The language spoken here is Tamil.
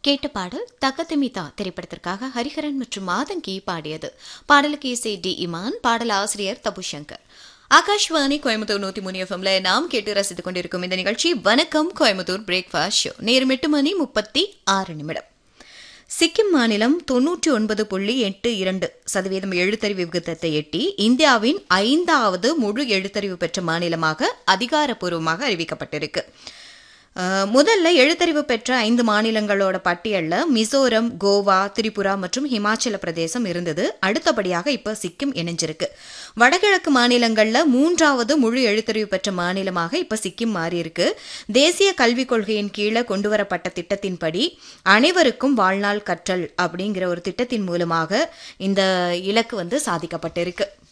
கேட்ட பாடல் தகதமிதா திரைப்படத்திற்காக ஹரிஹரன் மற்றும் மாதங்கி பாடியது பாடலுக்கு இசை டி இமான் பாடல் ஆசிரியர் தபுசங்கர் ஆகாஷ்வாணி கோயம்புத்தூர் நூத்தி மூணு எஃப்எம்ல நாம் கேட்டு ரசித்துக் கொண்டிருக்கும் இந்த நிகழ்ச்சி வணக்கம் கோயம்புத்தூர் பிரேக்ஃபாஸ்ட் ஷோ நேரம் எட்டு மணி முப்பத்தி ஆறு நிமிடம் சிக்கிம் மாநிலம் தொன்னூற்றி ஒன்பது புள்ளி எட்டு இரண்டு சதவீதம் எழுத்தறிவு விகிதத்தை எட்டி இந்தியாவின் ஐந்தாவது முழு எழுத்தறிவு பெற்ற மாநிலமாக அதிகாரப்பூர்வமாக அறிவிக்கப்பட்டிருக்கு அஹ், முதல்ல எழுத்தறிவு பெற்ற ஐந்து மாநிலங்களோட பட்டியல்ல மிசோரம் கோவா திரிபுரா மற்றும் ஹிமாச்சல பிரதேசம் இருந்தது அடுத்தபடியாக இப்ப சிக்கிம் இணைஞ்சிருக்கு வடகிழக்கு மாநிலங்கள்ல மூன்றாவது முழு எழுத்தறிவு பெற்ற மாநிலமாக இப்ப சிக்கிம் மாறியிருக்கு தேசிய கல்விக் கொள்கையின் கீழே கொண்டுவரப்பட்ட திட்டத்தின்படி அனைவருக்கும் வாழ்நாள் கற்றல் அப்படிங்கிற ஒரு திட்டத்தின் மூலமாக இந்த இலக்கு வந்து சாதிக்கப்பட்டிருக்கு